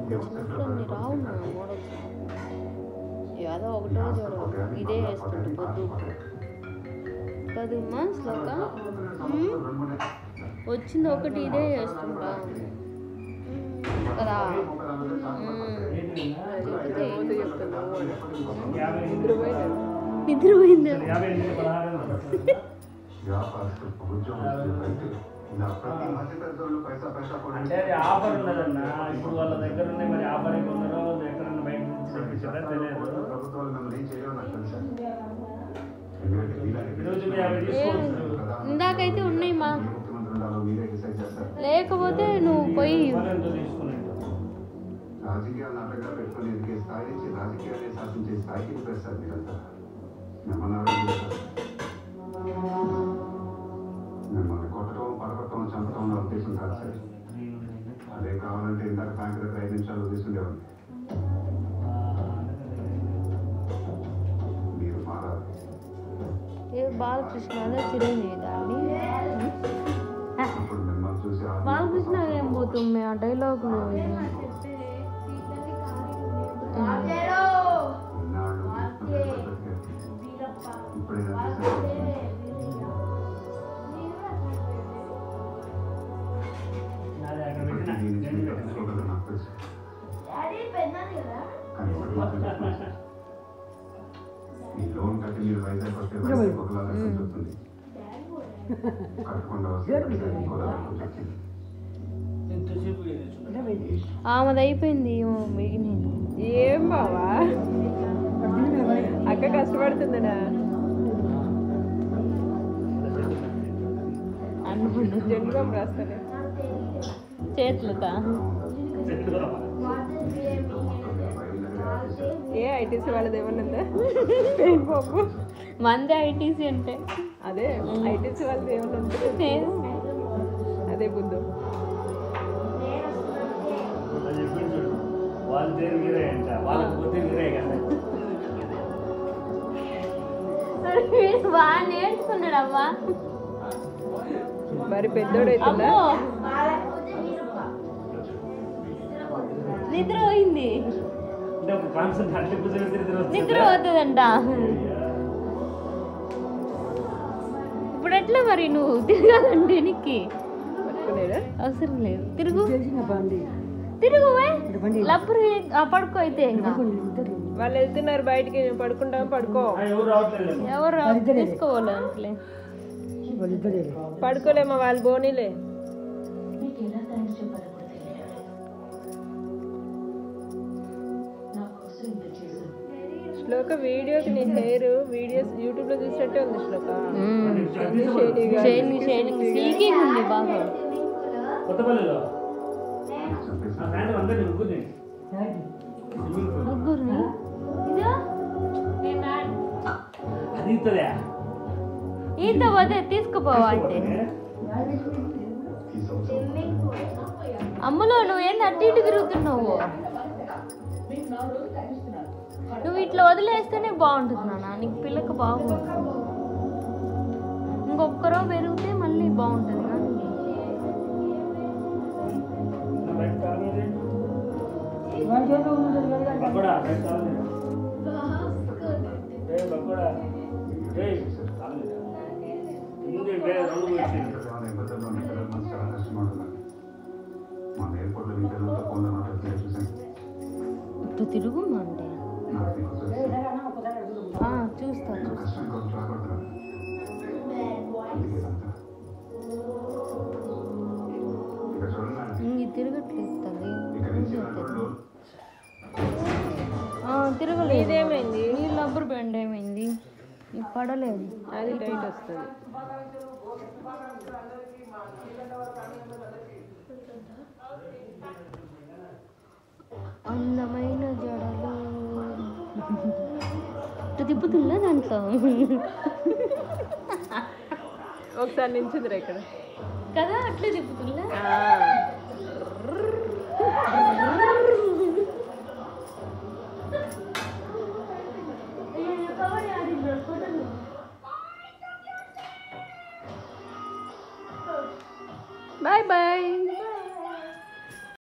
కొన్ని రావు నా మోడల్స్ ఏదో ఒకటో చూడ ఇదే వేస్తుంది పొద్దు కదమ్మా శ్లోక ఉమ్, వచ్చింది ఒకటి ఇదే వేస్తుంటా కదా ఉమ్, చెప్తే రోజు చెప్తున్నావు యాభై నిద్రపోయినాడు నిద్రపోయింది యాభై ఎనిమిది పదహారు వ్యాపారస్తులకు ఉద్యోగం రైతు ఇలా ప్రతి మధ్యతరగతులు పైసా పైసా కూడా అంటే అది ఆఫర్ ఉన్నదన్న ఇప్పుడు వాళ్ళ దగ్గర ఉన్నాయి మరి ఆఫర్ ఉన్నారో ఎక్కడన్నా బయట నుంచి తెప్పించారో తెలియదు ప్రభుత్వాలు మిమ్మల్ని ఏం చేయలేవు నాకు తెలుసా ఎందుకంటే వీళ్ళకి ఈరోజు మీరు అవి తీసుకోవచ్చు ఇందాకైతే ఉన్నాయి మా ఏ ముఖ్యమంత్రి ఉండాలో మీరే డిసైడ్ చేస్తారు లేకపోతే నువ్వు పోయి వాళ్ళంతా తీసుకున్నట్టు రాజకీయాలను అడ్డగా పెట్టుకుని ఎదిగే స్థాయి నుంచి రాజకీయాన్ని శాసించే స్థాయికి వెళ్ళిపోయారు మీరంతా మిమ్మల్ని ఎవరు చేస్తారు మిమ్మల్ని కొట్టడం పడగొట్టడం చంపడం నా ఉద్దేశం కాదు సార్ అదే కావాలంటే ఇందాక బ్యాంక్ దగ్గర ఐదు నిమిషాలు తీసుండేవాడిని మీరు మారాలి ఏ బాలకృష్ణ అదే చిరంజీవి దాన్ని అప్పుడు మిమ్మల్ని చూసి ఆత్మ బాలకృష్ణ ఏం పోతుంది ఆ డైలాగులు ఇన్నాళ్ళు ముఖ్యమంత్రి బతికారు. ఇప్పుడైనా డిసైడ్ నాది అక్కడ పెట్టిన ఇప్పటికీ దీని నుంచి నేను మీరు పెట్టిన. తప్పించుకోగలరు నాకు తెలుసు కానీ ఒకటి మాత్రం చెప్తున్నా. ఈ లోన్ కట్టి మీరు వైజాగ్ వస్తే వైజాగ్ ఒకలాగా ఖర్చు అవుతుంది కట్టకుండా వస్తే వైజాగ్ ఇంకోలాగా ఖర్చు అవుతుంది ఎంతసేపు కూర్చున్నా? ఆమెది అయిపోయింది ఏమో మిగిలింది ఏం బావా అక్క కష్టపడుతుందనా అనుకున్నా జెండుగా రాస్తానే చేతులకా ఏ ఐటీసీ వాళ్ళది ఏమన్నా ఉందా పెయింట్ బాబు మంది ఐటీసీ అంటే అదే ఐటీసీ వాళ్ళది ఏమన్నా ఉందా అదే బుద్ధు అది చెప్పింది చూడు. వాళ్ళ పేరు మీరే అంట వాళ్ళకి పోతే మీరే కదా బాగా నేర్చుకున్నాడు అమ్మా మరి పెద్దోడైతుందా అమ్మో నిద్ర పోయింది అంటే ఒక కాన్సెప్ట్ అట్లా కూర్చొని తిరిగి నిద్ర పోతుందంట ఇప్పుడు ఎట్లా మరి నువ్వు తిరగాలంటే వెనక్కి పట్టుకునేదా అవసరం లేదు తిరుగు తిరుగు లబ్బరు పడుకో అయితే ఇంకా వాళ్ళు వెళ్తున్నారు బయటికి నేను పడుకుంటాం పడుకో ఎవరు రావట్లేదు ఎవరు తీసుకోవాలి అంటలే పడుకోలేమా వాళ్ళు బోనీలే శ్లోక వీడియోకి నీ హెయిర్ వీడియోస్ యూట్యూబ్ లో చూసినట్టే ఉంది శ్లోక అన్ని షేడీగా షైనింగ్ షైనింగ్ సీకింగ్ ఉంది బాగా కొత్తపల్లిలో ఆ ఫ్యాన్ అందరినీ ముగ్గురిని ముగ్గురిని ఇదా అది ఇస్తుందా ఈత పోతే తీసుకుపోవాలంటే ఈ సంవత్సరం అమ్మలో నువ్వు ఏంది అటు ఇటు తిరుగుతున్నావు నువ్వు ఇట్లా వదిలేస్తేనే బాగుంటుంది నాన్న నీకు పిల్లకి బాగుంటుంది ఇంకొక్కరో పెరిగితే మళ్ళీ బాగుంటుంది కానీ బయట కావాలి బక్కడా బయట కావాలి ఏ బక్కడా ఏ కావాలి ముందు వేరే రెండు వచ్చింది ఏమైనా ఇబ్బందుల్లో మీ పిల్లల మనసు చాలా కష్టమవుతున్నారు మన ఎయిర్పోర్ట్లో మీ పిల్లలతో ఫోన్లో మాట్లాడుతుంటే చూశాను ఇట్లా తిరుగు అంటే నాకు మీకు తెలుసు. ఆ, చూస్తా నేను కష్టం కోసం రాకూడదు అందుకే ఇదంతా ఇక చూడండి ఇంక తిరగట్లేదు తల్లి ఇక నుంచి ఇలాంటి వాళ్ళు ఆ, తిరగలేదు ఇదేమైంది నీ రబ్బర్ బ్యాండ్ ఏమైంది నీకు పడలేదు అది టైట్ వస్తుంది అందమైన జడలు ఇట్లా తిప్పుతుందా దాంట్లో ఒకసారి నించుందిరా ఇక్కడ కదా అట్లే తిప్పుతుందా ఆ, బాయ్ బాయ్